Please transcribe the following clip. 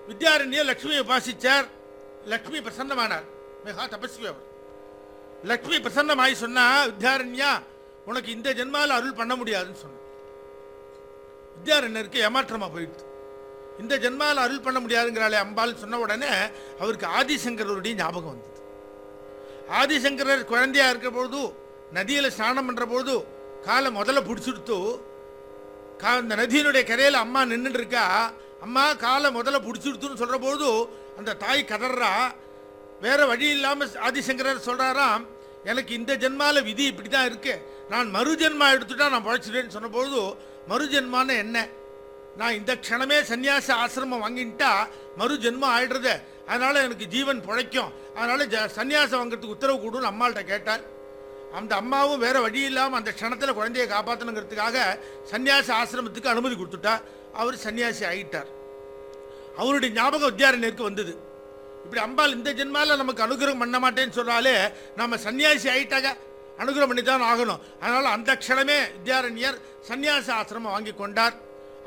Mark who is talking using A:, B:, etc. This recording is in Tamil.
A: வித்யாரண்யர் லக்ஷ்மியை உபாசிச்சார் லக்ஷ்மி பிரசன்னமானார் மிகா தபஸ்வி அவர் லக்ஷ்மி பிரசன்னமாயி சொன்னா வித்யாரண்யா உனக்கு இந்த ஜென்மால அருள் பண்ண முடியாதுன்னு சொன்னார் வித்யாரண்யருக்கு ஏமாற்றமா போயிடுது இந்த ஜென்மால அருள் பண்ண முடியாதுங்கிறாளே அம்பாள் சொன்ன உடனே அவருக்கு ஆதிசங்கரருடைய ஞாபகம் வந்தது ஆதிசங்கரர் குழந்தையா இருக்கிற பொழுது நதியில் ஸ்நானம் பண்ற பொழுது காலை முதல்ல பிடிச்சிடுத்து கா அந்த நதியினுடைய கரையில் அம்மா நின்றுட்டு இருக்கா அம்மா காலை முதல்ல பிடிச்சிடுத்துன்னு சொல்ற பொழுது அந்த தாய் கதறா வேற வழி இல்லாமல் ஆதிசங்கரர் சொல்றாராம் எனக்கு இந்த ஜென்மால விதி இப்படி தான் இருக்கு நான் மறு ஜென்மா எடுத்துட்டா நான் பழைச்சிடுவேன்னு சொன்ன பொழுது மறு ஜென்மான்னு என்ன நான் இந்த க்ஷணமே சந்நியாச ஆசிரமம் வாங்கிட்டா மறு ஜென்மம் ஆயிடுறது அதனால எனக்கு ஜீவன் பிழைக்கும் அதனால ஜ சந்நியாசம் வாங்குறதுக்கு உத்தரவு கொடுன்னு அம்மாள்கிட்ட கேட்டாள் அந்த அம்மாவும் வேற வழி இல்லாமல் அந்த க்ஷணத்தில் குழந்தையை காப்பாற்றணுங்கிறதுக்காக சந்நியாச ஆசிரமத்துக்கு அனுமதி கொடுத்துட்டா அவர் சன்னியாசி ஆயிட்டார் அவருடைய ஞாபகம் வித்யாரண்யருக்கு வந்தது இப்படி அம்பாள் இந்த ஜென்மால நமக்கு அனுகிரகம் பண்ண மாட்டேன்னு சொன்னாலே நம்ம சன்னியாசி ஆயிட்டாக அனுகிரகம் பண்ணி தான் ஆகணும் அதனால அந்த க்ஷணமே வித்யாரண்யர் சந்நியாச ஆசிரமம் வாங்கி கொண்டார்